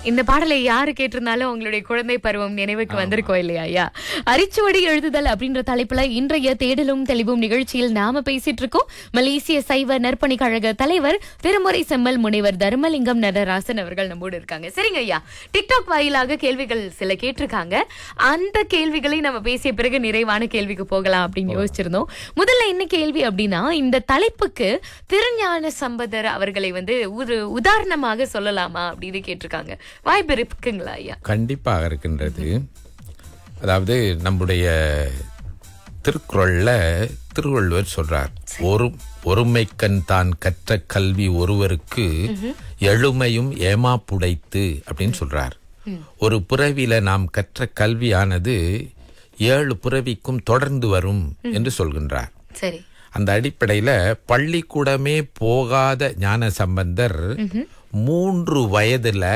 இந்த பாடலை யாரு கேட்டிருந்தாலும் உங்களுடைய குழந்தை பருவம் நினைவுக்கு வந்திருக்கோம் இல்லையா ஐயா அரிச்சுவடி எழுதுதல் அப்படின்ற தலைப்புல இன்றைய தேடலும் தெளிவும் நிகழ்ச்சியில் நாம பேசிட்டு இருக்கோம் மலேசிய சைவ நற்பணி கழக தலைவர் திருமுறை செம்மல் முனைவர் தர்மலிங்கம் நடராசன் அவர்கள் நம்மோடு இருக்காங்க சரிங்க ஐயா டிக்டாக் வாயிலாக கேள்விகள் சில கேட்டிருக்காங்க அந்த கேள்விகளை நம்ம பேசிய பிறகு நிறைவான கேள்விக்கு போகலாம் அப்படின்னு யோசிச்சிருந்தோம் முதல்ல என்ன கேள்வி அப்படின்னா இந்த தலைப்புக்கு திருஞான சம்பதர் அவர்களை வந்து ஒரு உதாரணமாக சொல்லலாமா அப்படின்னு கேட்டிருக்காங்க வாய்ப்பு இருக்குங்களா ஐயா கண்டிப்பாக இருக்கின்றது அதாவது நம்முடைய திருக்குறள்ல திருவள்ளுவர் சொல்றார் ஒரு ஒருமைக்கண் தான் கற்ற கல்வி ஒருவருக்கு எழுமையும் ஏமாப்புடைத்து அப்படின்னு சொல்றார் ஒரு புறவில நாம் கற்ற கல்வியானது ஏழு புறவிக்கும் தொடர்ந்து வரும் என்று சொல்கின்றார் சரி அந்த அடிப்படையில பள்ளிக்கூடமே போகாத ஞான சம்பந்தர் மூன்று வயதுல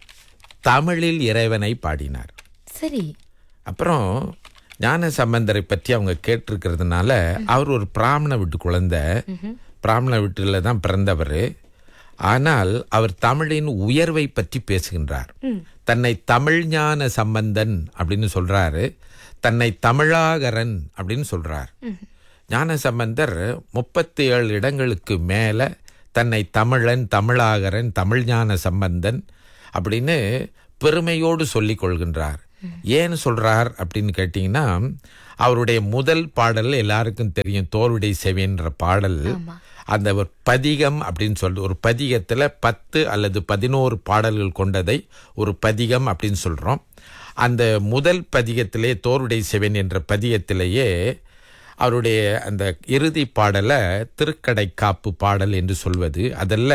தமிழில் இறைவனை பாடினார் சரி அப்புறம் ஞான சம்பந்தரை பற்றி அவங்க கேட்டிருக்கிறதுனால அவர் ஒரு பிராமண வீட்டு குழந்தை பிராமண வீட்டில் தான் பிறந்தவர் ஆனால் அவர் தமிழின் உயர்வை பற்றி பேசுகின்றார் தன்னை தமிழ் ஞான சம்பந்தன் அப்படின்னு சொல்றாரு தன்னை தமிழாகரன் அப்படின்னு சொல்றார் ஞான சம்பந்தர் முப்பத்தி ஏழு இடங்களுக்கு மேல தன்னை தமிழன் தமிழாகரன் தமிழ் ஞான சம்பந்தன் அப்படின்னு பெருமையோடு சொல்லிக் கொள்கின்றார் ஏன் சொல்றார் அப்படின்னு கேட்டீங்கன்னா அவருடைய முதல் பாடல் எல்லாருக்கும் தெரியும் தோல்விடை செவின்ற பாடல் அந்த ஒரு பதிகம் அப்படின்னு சொல்லி ஒரு பதிகத்துல பத்து அல்லது பதினோரு பாடல்கள் கொண்டதை ஒரு பதிகம் அப்படின்னு சொல்றோம் அந்த முதல் பதிகத்திலே தோருடை செவன் என்ற பதிகத்திலேயே அவருடைய அந்த இறுதி பாடலை திருக்கடை காப்பு பாடல் என்று சொல்வது அதில்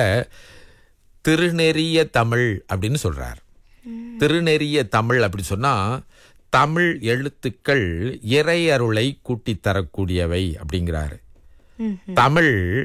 திருநெறிய தமிழ் அப்படின்னு சொல்றார் திருநெறிய தமிழ் அப்படி சொன்னா தமிழ் எழுத்துக்கள் இறை அருளை கூட்டி தரக்கூடியவை அப்படிங்கிறாரு தமிழ்